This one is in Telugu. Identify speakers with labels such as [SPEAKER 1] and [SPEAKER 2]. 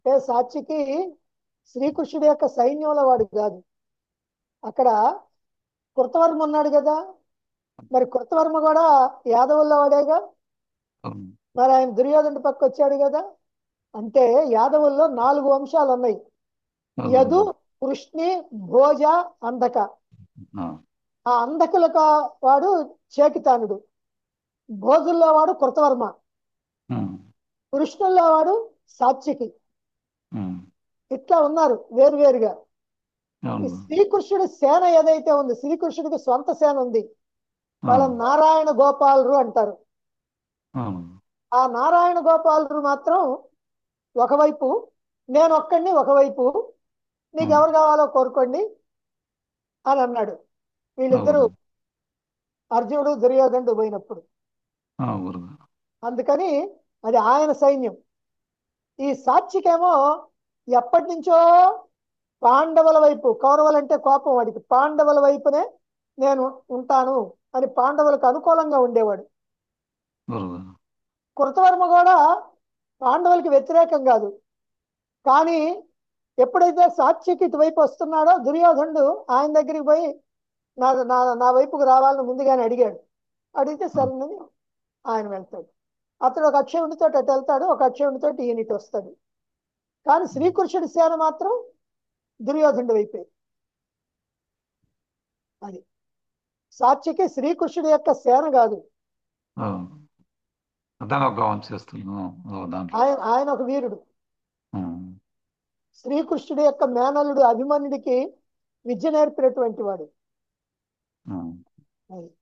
[SPEAKER 1] అంటే సాక్షికి శ్రీకృష్ణుడి యొక్క సైన్యంలో వాడు కాదు అక్కడ కృతవర్మ ఉన్నాడు కదా మరి కృతవర్మ కూడా యాదవుల్లో వాడేగా
[SPEAKER 2] అవును
[SPEAKER 1] మరి ఆయన దుర్యోధనుడి పక్క వచ్చాడు కదా అంటే యాదవుల్లో నాలుగు వంశాలు ఉన్నాయి
[SPEAKER 2] అవును.
[SPEAKER 1] యదు కృష్ణి భోజ అంధక
[SPEAKER 2] ఆ,
[SPEAKER 1] ఆ అంధకులకు వాడు చేకితానుడు భోజుల్లో వాడు కృతవర్మ
[SPEAKER 2] ఉమ్,
[SPEAKER 1] కృష్ణుల్లో వాడు సాత్వికి
[SPEAKER 2] ఉమ్,
[SPEAKER 1] ఇట్లా ఉన్నారు వేరువేరుగా ఈ
[SPEAKER 2] అవును
[SPEAKER 1] శ్రీకృష్ణుడి సేన ఏదైతే ఉంది శ్రీకృష్ణుడికి సొంత సేన ఉంది
[SPEAKER 2] ఆ,
[SPEAKER 1] వాళ్ళ నారాయణ గోపాలురు అంటారు
[SPEAKER 2] అవును
[SPEAKER 1] ఆ నారాయణ గోపాలురు మాత్రం ఒకవైపు నేను ఒక్కడిని ఒకవైపు నీకు ఎవరు కావాలో కోరుకోండి అని అన్నాడు వీళ్ళిద్దరూ
[SPEAKER 2] అవును.
[SPEAKER 1] అర్జునుడు దుర్యోధనుడు పోయినప్పుడు
[SPEAKER 2] ఆ, గురువు
[SPEAKER 1] అందుకని అది ఆయన సైన్యం ఈ సాక్షికేమో ఎప్పటి నుంచో పాండవుల వైపు కౌరవులంటే కోపం వాడికి పాండవుల వైపునే నేను ఉంటాను అని పాండవులకు అనుకూలంగా ఉండేవాడు
[SPEAKER 2] గురువు
[SPEAKER 1] కృతవర్మ కూడా పాండవులకి వ్యతిరేకం కాదు కానీ ఎప్పుడైతే సాక్షికి ఇటువైపు వస్తున్నాడో దుర్యోధనుడు ఆయన దగ్గరికి పోయి నా నా నా వైపుకు రావాలని ముందుగానే అడిగాడు అడిగితే సరేనని ఆయన వెళ్తాడు అతడు ఒక అక్షయుడితో అటు వెళ్తాడు ఒక అక్షయుడితో ఈయన ఇటు వస్తాడు కానీ శ్రీకృష్ణుడి సేన మాత్రం దుర్యోధనుడి వైపే అది సాక్షికి శ్రీకృష్ణుడి యొక్క సేన కాదు
[SPEAKER 2] అవును దాని ఒక వంశస్థులు ఓ దాంట్లో
[SPEAKER 1] ఆయన ఆయన ఒక వీరుడు
[SPEAKER 2] ఉమ్,
[SPEAKER 1] శ్రీకృష్ణుడి యొక్క మేనల్లుడు అభిమన్యుడికి విద్య నేర్పినటువంటి వాడు
[SPEAKER 2] ఉమ్.
[SPEAKER 1] అది